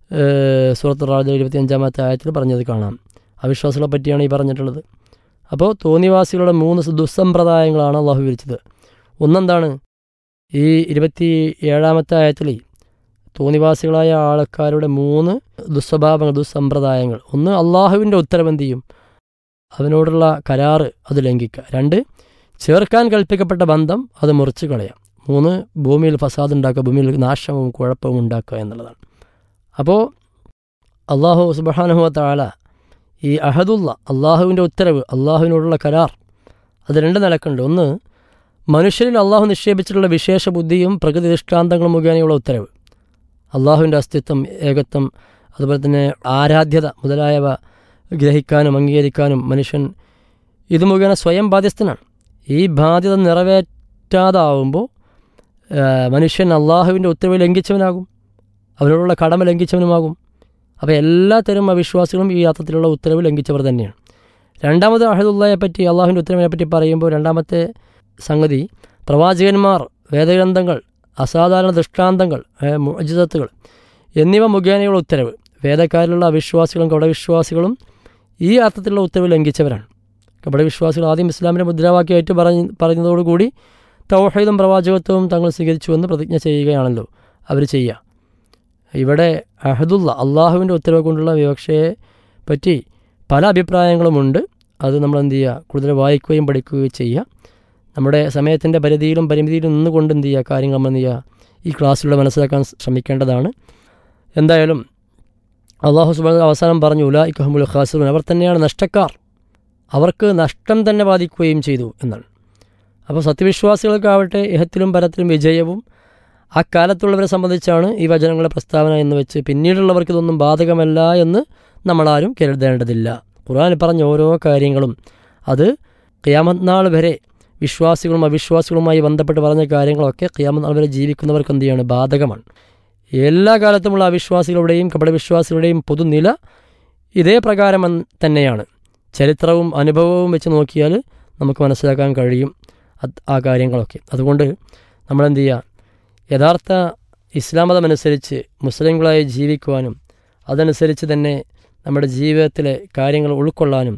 സുഹൃത്ത് റാജ ഇരുപത്തിയഞ്ചാമത്തെ ആയത്തിൽ പറഞ്ഞത് കാണാം അവിശ്വാസികളെ പറ്റിയാണ് ഈ പറഞ്ഞിട്ടുള്ളത് അപ്പോൾ തോന്നിവാസികളുടെ മൂന്ന് ദുസ്സമ്പ്രദായങ്ങളാണ് അള്ളാഹു വിവരിച്ചത് ഒന്നെന്താണ് ഈ ഇരുപത്തി ഏഴാമത്തെ ആയത്തിൽ തോന്നിവാസികളായ ആൾക്കാരുടെ മൂന്ന് ദുസ്വഭാവങ്ങൾ ദുസ്സമ്പ്രദായങ്ങൾ ഒന്ന് അള്ളാഹുവിൻ്റെ ഉത്തരവെന്ത് ചെയ്യും അവനോടുള്ള കരാറ് അത് ലംഘിക്കുക രണ്ട് ചേർക്കാൻ കൽപ്പിക്കപ്പെട്ട ബന്ധം അത് മുറിച്ച് കളയാം മൂന്ന് ഭൂമിയിൽ ഫസാദ് ഉണ്ടാക്കുക ഭൂമിയിൽ നാശവും കുഴപ്പവും ഉണ്ടാക്കുക എന്നുള്ളതാണ് അപ്പോൾ അള്ളാഹു സുബാനുഹുവ താല ഈ അഹദുള്ള അള്ളാഹുവിൻ്റെ ഉത്തരവ് അള്ളാഹുവിനോടുള്ള കരാർ അത് രണ്ട് നിലക്കുണ്ട് ഒന്ന് മനുഷ്യരിൽ അള്ളാഹു നിക്ഷേപിച്ചിട്ടുള്ള വിശേഷ ബുദ്ധിയും പ്രകൃതി ദൃഷ്ടാന്തങ്ങളും മുഖേനയുള്ള ഉത്തരവ് അള്ളാഹുവിൻ്റെ അസ്തിത്വം ഏകത്വം അതുപോലെ തന്നെ ആരാധ്യത മുതലായവ ഗ്രഹിക്കാനും അംഗീകരിക്കാനും മനുഷ്യൻ ഇത് മുഖേന സ്വയം ബാധ്യസ്ഥനാണ് ഈ ബാധ്യത നിറവേറ്റാതാവുമ്പോൾ മനുഷ്യൻ അള്ളാഹുവിൻ്റെ ഉത്തരവ് ലംഘിച്ചവനാകും അവനോടുള്ള കടമ ലംഘിച്ചവനുമാകും അപ്പോൾ എല്ലാത്തരം അവിശ്വാസികളും ഈ അർത്ഥത്തിലുള്ള ഉത്തരവ് ലംഘിച്ചവർ തന്നെയാണ് രണ്ടാമത് അഹദുള്ളയെ പറ്റി അള്ളാഹുവിൻ്റെ ഉത്തരവിനെ പറ്റി പറയുമ്പോൾ രണ്ടാമത്തെ സംഗതി പ്രവാചകന്മാർ വേദഗ്രന്ഥങ്ങൾ അസാധാരണ ദൃഷ്ടാന്തങ്ങൾ മുജിതത്തുകൾ എന്നിവ മുഖേനയുള്ള ഉത്തരവ് വേദക്കാരിലുള്ള അവിശ്വാസികളും കപടവിശ്വാസികളും ഈ അർത്ഥത്തിലുള്ള ഉത്തരവ് ലംഘിച്ചവരാണ് കപടവിശ്വാസികൾ ആദ്യം ഇസ്ലാമിൻ്റെ മുദ്രാവാക്യമായിട്ട് പറഞ്ഞ് പറഞ്ഞതോടുകൂടി തൗഹീദും പ്രവാചകത്വവും തങ്ങൾ സ്വീകരിച്ചുവെന്ന് പ്രതിജ്ഞ ചെയ്യുകയാണല്ലോ അവർ ചെയ്യുക ഇവിടെ അഹദുള്ള അള്ളാഹുവിൻ്റെ ഉത്തരവ് കൊണ്ടുള്ള വിവക്ഷയെ പറ്റി പല അഭിപ്രായങ്ങളുമുണ്ട് അത് നമ്മൾ എന്ത് ചെയ്യുക കൂടുതൽ വായിക്കുകയും പഠിക്കുകയും ചെയ്യുക നമ്മുടെ സമയത്തിൻ്റെ പരിധിയിലും പരിമിതിയിലും നിന്നുകൊണ്ട് എന്ത് ചെയ്യുക കാര്യങ്ങൾ നമ്മൾ എന്ത് ചെയ്യുക ഈ ക്ലാസ്സിലൂടെ മനസ്സിലാക്കാൻ ശ്രമിക്കേണ്ടതാണ് എന്തായാലും അള്ളാഹു സുബാൻ അവസാനം പറഞ്ഞു ഉലാ ഇഖമുൽ ഖാസിറുൻ അവർ തന്നെയാണ് നഷ്ടക്കാർ അവർക്ക് നഷ്ടം തന്നെ ബാധിക്കുകയും ചെയ്തു എന്നാണ് അപ്പോൾ സത്യവിശ്വാസികൾക്കാവട്ടെ ഇഹത്തിലും പരത്തിലും വിജയവും ആ കാലത്തുള്ളവരെ സംബന്ധിച്ചാണ് ഈ വചനങ്ങളുടെ പ്രസ്താവന എന്ന് വെച്ച് പിന്നീടുള്ളവർക്ക് ഇതൊന്നും ബാധകമല്ല എന്ന് നമ്മളാരും കരുതേണ്ടതില്ല ഖുർആൻ പറഞ്ഞ ഓരോ കാര്യങ്ങളും അത് ഖിയാമത് നാൾ വരെ വിശ്വാസികളും അവിശ്വാസികളുമായി ബന്ധപ്പെട്ട് പറഞ്ഞ കാര്യങ്ങളൊക്കെ ഖിയാമത് നാൾ വരെ ജീവിക്കുന്നവർക്ക് എന്ത് ചെയ്യാണ് ബാധകമാണ് എല്ലാ കാലത്തുമുള്ള അവിശ്വാസികളുടെയും കപടവിശ്വാസികളുടെയും പൊതുനില ഇതേ പ്രകാരം തന്നെയാണ് ചരിത്രവും അനുഭവവും വെച്ച് നോക്കിയാൽ നമുക്ക് മനസ്സിലാക്കാൻ കഴിയും ആ കാര്യങ്ങളൊക്കെ അതുകൊണ്ട് നമ്മളെന്ത് ചെയ്യുക യഥാർത്ഥ ഇസ്ലാം മതമനുസരിച്ച് മുസ്ലിങ്ങളായി ജീവിക്കുവാനും അതനുസരിച്ച് തന്നെ നമ്മുടെ ജീവിതത്തിലെ കാര്യങ്ങൾ ഉൾക്കൊള്ളാനും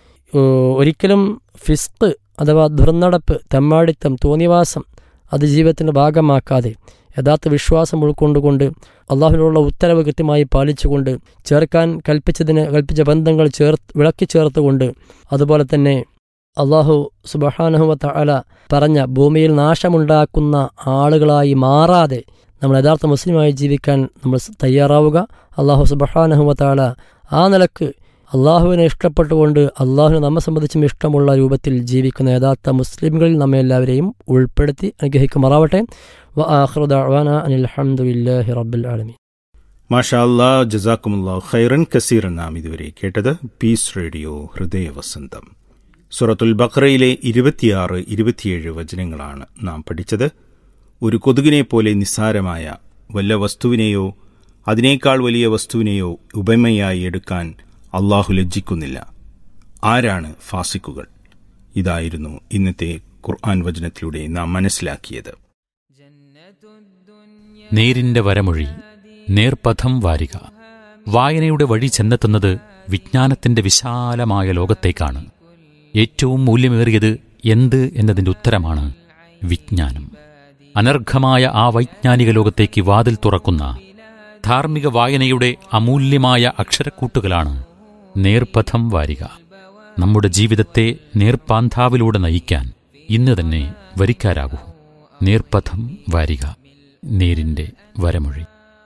ഒരിക്കലും ഫിസ്ക് അഥവാ ദുർനടപ്പ് തെമ്മാടിത്തം തോന്നിവാസം അത് ജീവിതത്തിൻ്റെ ഭാഗമാക്കാതെ യഥാർത്ഥ വിശ്വാസം ഉൾക്കൊണ്ടുകൊണ്ട് അള്ളാഹുവിനുള്ള ഉത്തരവ് കൃത്യമായി പാലിച്ചുകൊണ്ട് ചേർക്കാൻ കൽപ്പിച്ചതിന് കൽപ്പിച്ച ബന്ധങ്ങൾ ചേർത്ത് വിളക്കി ചേർത്തുകൊണ്ട് അതുപോലെ തന്നെ അള്ളാഹു സുബഹാനഹുവത്ത അല പറഞ്ഞ ഭൂമിയിൽ നാശമുണ്ടാക്കുന്ന ആളുകളായി മാറാതെ നമ്മൾ യഥാർത്ഥ മുസ്ലിമായി ജീവിക്കാൻ നമ്മൾ തയ്യാറാവുക അള്ളാഹു സുബഹാനഹുവത്ത അല ആ നിലക്ക് അള്ളാഹുവിനെ ഇഷ്ടപ്പെട്ടുകൊണ്ട് അള്ളാഹുവിനെ നമ്മെ സംബന്ധിച്ചും ഇഷ്ടമുള്ള രൂപത്തിൽ ജീവിക്കുന്ന യഥാർത്ഥ മുസ്ലിംകളിൽ നമ്മെ എല്ലാവരെയും ഉൾപ്പെടുത്തി അനുഗ്രഹിക്കുമാറാവട്ടെ വ ആഹ്റുദാന അനിൽഹമുല്ലാഹി റബ്ബുൽ ആലമീൻ മാഷാ അല്ലാ ജസാക്കുമുല്ലാ ഖൈറൻ കസീർ നാം ഇതുവരെ കേട്ടത് പീസ് റേഡിയോ ഹൃദയ വസന്തം സുറത്തുൽ ബഖറയിലെ ഇരുപത്തിയാറ് ഇരുപത്തിയേഴ് വചനങ്ങളാണ് നാം പഠിച്ചത് ഒരു കൊതുകിനെ പോലെ നിസ്സാരമായ വല്ല വസ്തുവിനെയോ അതിനേക്കാൾ വലിയ വസ്തുവിനെയോ ഉപമയായി എടുക്കാൻ അള്ളാഹു ലജ്ജിക്കുന്നില്ല ആരാണ് ഫാസിക്കുകൾ ഇതായിരുന്നു ഇന്നത്തെ ഖുർആൻ വചനത്തിലൂടെ നാം മനസ്സിലാക്കിയത് നേരിന്റെ വരമൊഴി നേർപഥം വാരിക വായനയുടെ വഴി ചെന്നെത്തുന്നത് വിജ്ഞാനത്തിന്റെ വിശാലമായ ലോകത്തേക്കാണ് ഏറ്റവും മൂല്യമേറിയത് എന്ത് എന്നതിന്റെ ഉത്തരമാണ് വിജ്ഞാനം അനർഘമായ ആ വൈജ്ഞാനിക ലോകത്തേക്ക് വാതിൽ തുറക്കുന്ന ധാർമ്മിക വായനയുടെ അമൂല്യമായ അക്ഷരക്കൂട്ടുകളാണ് നേർപഥം വാരിക നമ്മുടെ ജീവിതത്തെ നേർപ്പാന്താവിലൂടെ നയിക്കാൻ ഇന്ന് തന്നെ വരിക്കാരാകൂ നേർപഥം വാരിക നേരിന്റെ വരമൊഴി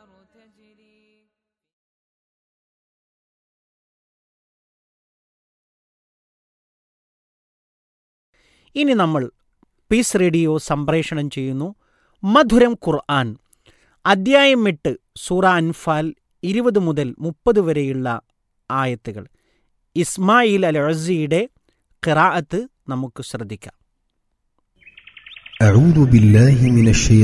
ഇനി നമ്മൾ പീസ് റേഡിയോ സംപ്രേഷണം ചെയ്യുന്നു മധുരം ഖുർആൻ അദ്ധ്യായം എട്ട് സൂറ അൻഫാൽ ഇരുപത് മുതൽ മുപ്പത് വരെയുള്ള ആയത്തുകൾ ഇസ്മായിൽ അൽ അസിയുടെ ഖിറാഅത്ത് നമുക്ക് ശ്രദ്ധിക്കാം أعوذ بالله من الشيطان